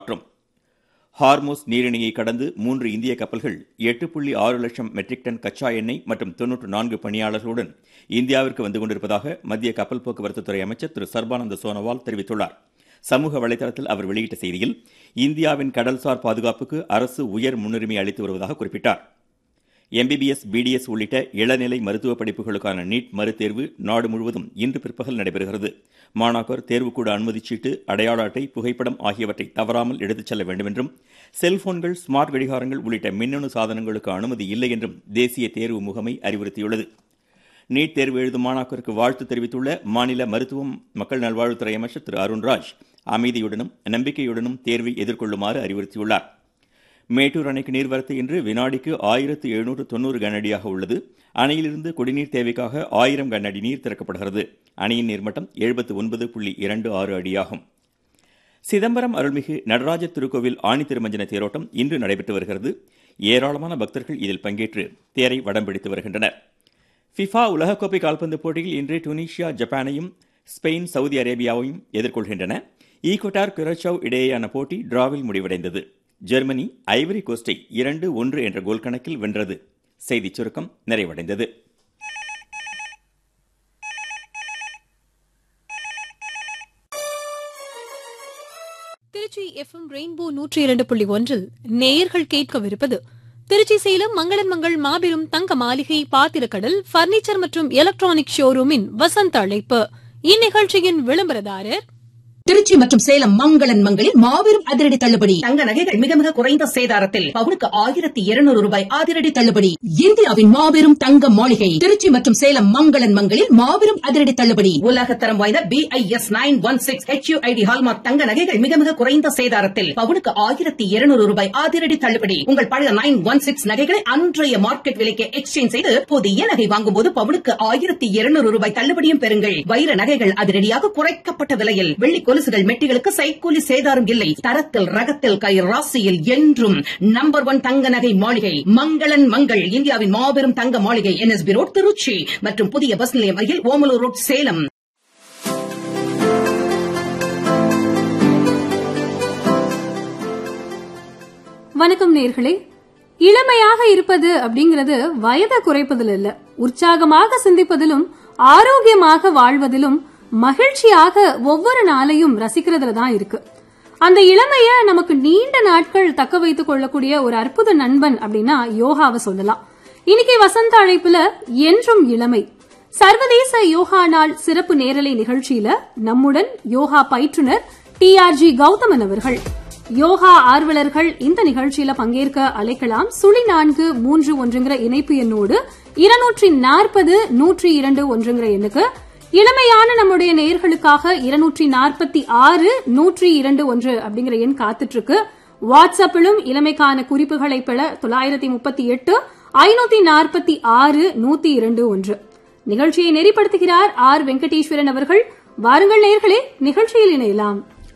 மாற்றம் ஹார்மோஸ் நீரிணையை கடந்து மூன்று இந்திய கப்பல்கள் எட்டு புள்ளி ஆறு லட்சம் மெட்ரிக் டன் கச்சா எண்ணெய் மற்றும் தொன்னூற்று நான்கு பணியாளர்களுடன் இந்தியாவிற்கு வந்து கொண்டிருப்பதாக மத்திய கப்பல் போக்குவரத்து துறை அமைச்சர் திரு சர்பானந்த சோனோவால் தெரிவித்துள்ளார் சமூக வலைதளத்தில் அவர் வெளியிட்ட செய்தியில் இந்தியாவின் கடல்சார் பாதுகாப்புக்கு அரசு உயர் முன்னுரிமை அளித்து வருவதாக குறிப்பிட்டார் எம்பிபிஎஸ் பிடிஎஸ் உள்ளிட்ட இளநிலை மருத்துவ படிப்புகளுக்கான நீட் மறுதேர்வு நாடு முழுவதும் இன்று பிற்பகல் நடைபெறுகிறது மாணாக்கர் தேர்வுக்கூட அனுமதிச் சீட்டு அடையாள அட்டை புகைப்படம் ஆகியவற்றை தவறாமல் எடுத்துச் செல்ல வேண்டும் என்றும் செல்போன்கள் ஸ்மார்ட் கடிகாரங்கள் உள்ளிட்ட மின்னணு சாதனங்களுக்கு அனுமதி இல்லை என்றும் தேசிய தேர்வு முகமை அறிவுறுத்தியுள்ளது நீட் தேர்வு எழுதும் மாணாக்கருக்கு வாழ்த்து தெரிவித்துள்ள மாநில மருத்துவம் மக்கள் நல்வாழ்வுத்துறை அமைச்சர் திரு அருண்ராஜ் அமைதியுடனும் நம்பிக்கையுடனும் தேர்வை எதிர்கொள்ளுமாறு அறிவுறுத்தியுள்ளார் மேட்டூர் அணைக்கு நீர்வரத்து இன்று வினாடிக்கு ஆயிரத்து எழுநூற்று தொண்ணூறு கனஅடியாக உள்ளது அணையிலிருந்து குடிநீர் தேவைக்காக ஆயிரம் கனஅடி நீர் திறக்கப்படுகிறது அணையின் நீர்மட்டம் எழுபத்து ஒன்பது புள்ளி இரண்டு ஆறு அடியாகும் சிதம்பரம் அருள்மிகு நடராஜர் திருக்கோவில் ஆணி திருமஞ்சன தேரோட்டம் இன்று நடைபெற்று வருகிறது ஏராளமான பக்தர்கள் இதில் பங்கேற்று தேரை வடம் பிடித்து வருகின்றனர் ஃபிஃபா உலகக்கோப்பை கால்பந்து போட்டியில் இன்று டுனிஷியா ஜப்பானையும் ஸ்பெயின் சவுதி அரேபியாவையும் எதிர்கொள்கின்றன ஈக்வட்டார் கிரச்சவ் இடையேயான போட்டி டிராவில் முடிவடைந்தது ஜெர்மனி ஐவரி கோஸ்டை இரண்டு ஒன்று என்ற கோல் கணக்கில் வென்றது செய்திச் சுருக்கம் நிறைவடைந்தது திருச்சி எஃப்எம் ரெயின்போ நூற்றி இரண்டு புள்ளி ஒன்றில் நேயர்கள் கேட்கவிருப்பது திருச்சி சேலம் மங்களன் மங்கள் மாபெரும் தங்க மாளிகை பாத்திரக்கடல் பர்னிச்சர் மற்றும் எலக்ட்ரானிக் ஷோரூமின் வசந்த அழைப்பு இந்நிகழ்ச்சியின் விளம்பரதாரர் திருச்சி மற்றும் சேலம் மங்களன் மங்களில் மாபெரும் அதிரடி தள்ளுபடி தங்க நகைகள் மிக மிக குறைந்த சேதாரத்தில் பவுனுக்கு ஆயிரத்தி இருநூறு ரூபாய் அதிரடி தள்ளுபடி இந்தியாவின் மாபெரும் தங்க மாளிகை திருச்சி மற்றும் சேலம் மங்களன் மங்களில் மாபெரும் அதிரடி தள்ளுபடி உலகத்தரம் வாய்ந்த B I S nine one six HUID hallmark தங்க நகைகள் மிக மிக குறைந்த சேதாரத்தில் பவுனுக்கு ஆயிரத்தி இருநூறு ரூபாய் அதிரடி தள்ளுபடி உங்கள் பழைய நைன் ஒன் சிக்ஸ் நகைகளை அன்றைய மார்க்கெட் விலைக்கு எக்ஸ்சேஞ்ச் செய்து புதிய நகை வாங்கும் போது பவுனுக்கு ஆயிரத்தி இருநூறு ரூபாய் தள்ளுபடியும் பெறுங்கள் வைர நகைகள் அதிரடியாக குறைக்கப்பட்ட விலையில் வெள்ளி கொலுசுகள் மெட்டிகளுக்கு சைக்கூலி சேதாரம் இல்லை தரத்தில் ரகத்தில் கை ராசியில் என்றும் நம்பர் ஒன் தங்க நகை மாளிகை மங்களன் மங்கள் இந்தியாவின் மாபெரும் தங்க மாளிகை என்எஸ்பி ரோட் திருச்சி மற்றும் புதிய பஸ் நிலையம் அருகில் ஓமலூர் ரோட் சேலம் வணக்கம் நேர்களே இளமையாக இருப்பது அப்படிங்கிறது வயதை குறைப்பதில் இல்ல உற்சாகமாக சிந்திப்பதிலும் ஆரோக்கியமாக வாழ்வதிலும் மகிழ்ச்சியாக ஒவ்வொரு நாளையும் ரசிக்கிறதுல தான் இருக்கு அந்த இளமைய நமக்கு நீண்ட நாட்கள் தக்க வைத்துக் கொள்ளக்கூடிய ஒரு அற்புத நண்பன் அப்படின்னா யோகாவை சொல்லலாம் இன்னைக்கு வசந்த அழைப்புல என்றும் இளமை சர்வதேச யோகா நாள் சிறப்பு நேரலை நிகழ்ச்சியில நம்முடன் யோகா பயிற்றுனர் டி ஆர் ஜி கௌதமன் அவர்கள் யோகா ஆர்வலர்கள் இந்த நிகழ்ச்சியில பங்கேற்க அழைக்கலாம் சுழி நான்கு மூன்று ஒன்றுங்கிற இணைப்பு எண்ணோடு இருநூற்றி நாற்பது நூற்றி இரண்டு ஒன்றுங்கிற எண்ணுக்கு இளமையான நம்முடைய நேயர்களுக்காக இருநூற்றி நாற்பத்தி ஆறு நூற்றி இரண்டு ஒன்று அப்படிங்கிற எண் காத்துட்டு இருக்கு வாட்ஸ்அப்பிலும் இளமைக்கான குறிப்புகளை பெற தொள்ளாயிரத்தி முப்பத்தி எட்டு ஐநூத்தி நாற்பத்தி ஆறு நூத்தி இரண்டு ஒன்று நிகழ்ச்சியை நெறிப்படுத்துகிறார் ஆர் வெங்கடேஸ்வரன் அவர்கள் வாருங்கள் நேயர்களே நிகழ்ச்சியில் இணையலாம்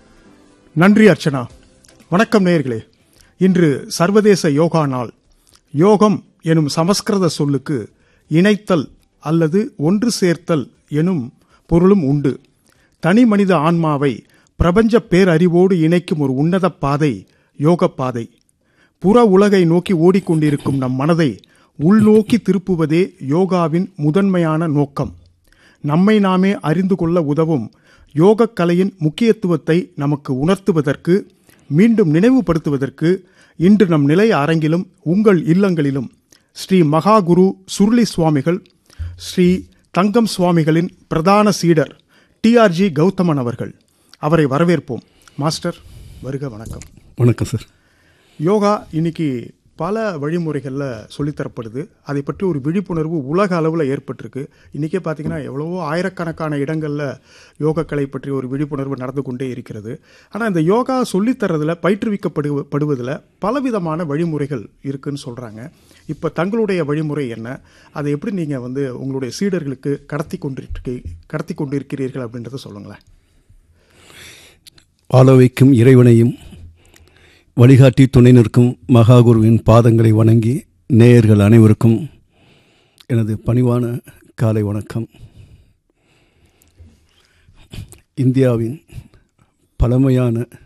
நன்றி அர்ச்சனா வணக்கம் நேயர்களே இன்று சர்வதேச யோகா நாள் யோகம் எனும் சமஸ்கிருத சொல்லுக்கு இணைத்தல் அல்லது ஒன்று சேர்த்தல் எனும் பொருளும் உண்டு தனி மனித ஆன்மாவை பிரபஞ்ச பேரறிவோடு இணைக்கும் ஒரு உன்னத பாதை யோக பாதை புற உலகை நோக்கி ஓடிக்கொண்டிருக்கும் நம் மனதை உள்நோக்கி திருப்புவதே யோகாவின் முதன்மையான நோக்கம் நம்மை நாமே அறிந்து கொள்ள உதவும் யோகக் கலையின் முக்கியத்துவத்தை நமக்கு உணர்த்துவதற்கு மீண்டும் நினைவுபடுத்துவதற்கு இன்று நம் நிலைய அரங்கிலும் உங்கள் இல்லங்களிலும் ஸ்ரீ மகாகுரு சுருளி சுவாமிகள் ஸ்ரீ தங்கம் சுவாமிகளின் பிரதான சீடர் டிஆர்ஜி கௌதமன் அவர்கள் அவரை வரவேற்போம் மாஸ்டர் வருக வணக்கம் வணக்கம் சார் யோகா இன்னைக்கு பல வழிமுறைகளில் சொல்லித்தரப்படுது அதை பற்றி ஒரு விழிப்புணர்வு உலக அளவில் ஏற்பட்டிருக்கு இன்றைக்கே பார்த்தீங்கன்னா எவ்வளவோ ஆயிரக்கணக்கான இடங்களில் யோகக்கலை பற்றி ஒரு விழிப்புணர்வு நடந்து கொண்டே இருக்கிறது ஆனால் இந்த யோகா சொல்லித்தரதில் பயிற்றுவிக்கப்படு படுவதில் பலவிதமான வழிமுறைகள் இருக்குன்னு சொல்கிறாங்க இப்போ தங்களுடைய வழிமுறை என்ன அதை எப்படி நீங்கள் வந்து உங்களுடைய சீடர்களுக்கு கடத்தி கொண்டிருக்க கடத்தி கொண்டிருக்கிறீர்கள் அப்படின்றத சொல்லுங்களேன் வாழ வைக்கும் இறைவனையும் வழிகாட்டி துணை நிற்கும் மகாகுருவின் பாதங்களை வணங்கி நேயர்கள் அனைவருக்கும் எனது பணிவான காலை வணக்கம் இந்தியாவின் பழமையான